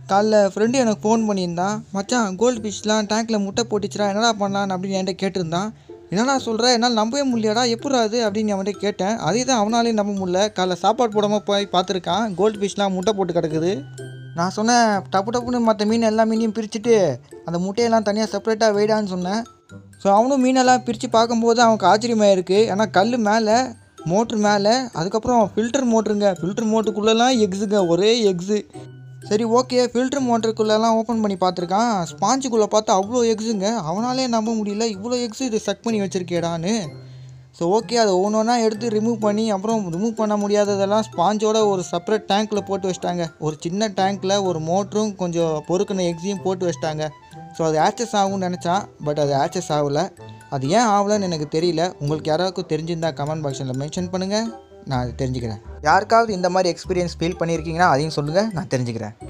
காலைல ஃப்ரெண்டு எனக்கு ஃபோன் பண்ணியிருந்தான் மச்சான் கோல்டு ஃபிஷ்லாம் டேங்க்கில் முட்டை போட்டுச்சுடா என்னடா பண்ணலான்னு அப்படின்னு என்கிட்ட கேட்டிருந்தான் என்னடா சொல்கிற என்னால் நம்பவே முடியலடா எப்படா அது அப்படின்னு அவன்கிட்ட கேட்டேன் அதே தான் அவனாலையும் நம்ப முடியல காலைல சாப்பாடு போடாமல் போய் பார்த்துருக்கான் கோல்டு ஃபிஷ்லாம் முட்டை போட்டு கிடக்குது நான் சொன்னேன் டப்பு டப்புன்னு மற்ற மீன் எல்லா மீனையும் பிரிச்சுட்டு அந்த முட்டையெல்லாம் தனியாக செப்பரேட்டாக வைடான்னு சொன்னேன் ஸோ அவனும் மீனெல்லாம் பிரித்து பார்க்கும்போது அவனுக்கு ஆச்சரியமாக இருக்குது ஏன்னா கல் மேலே மோட்ரு மேலே அதுக்கப்புறம் ஃபில்டர் மோட்ருங்க ஃபில்டர் மோட்டருக்குள்ளெல்லாம் எக்ஸுங்க ஒரே எக்ஸு சரி ஓகே ஃபில்டர் மோட்டருக்குள்ளெல்லாம் ஓப்பன் பண்ணி பார்த்துருக்கான் ஸ்பாஞ்சுக்குள்ளே பார்த்தா அவ்வளோ எக்ஸுங்க அவனாலே நம்ப முடியல இவ்வளோ எக்ஸு இது செக் பண்ணி வச்சுருக்கேடான்னு ஸோ ஓகே அதை ஒன்று ஒன்றா எடுத்து ரிமூவ் பண்ணி அப்புறம் ரிமூவ் பண்ண முடியாததெல்லாம் ஸ்பாஞ்சோட ஒரு செப்பரேட் டேங்க்கில் போட்டு வச்சிட்டாங்க ஒரு சின்ன டேங்க்கில் ஒரு மோட்டரும் கொஞ்சம் பொறுக்கின எக்ஸையும் போட்டு வச்சிட்டாங்க ஸோ அது ஆக்சஸ் ஆகும்னு நினச்சான் பட் அது ஆக்சஸ் ஆகலை அது ஏன் ஆகலைன்னு எனக்கு தெரியல உங்களுக்கு யாராவது தெரிஞ்சிருந்தா கமெண்ட் பாக்ஸில் மென்ஷன் பண்ணுங்கள் நான் அது தெரிஞ்சுக்கிறேன் யாருக்காவது இந்த மாதிரி எக்ஸ்பீரியன்ஸ் ஃபீல் பண்ணியிருக்கீங்கன்னா அதையும் சொல்லுங்கள் நான் தெரிஞ்சுக்கிறேன்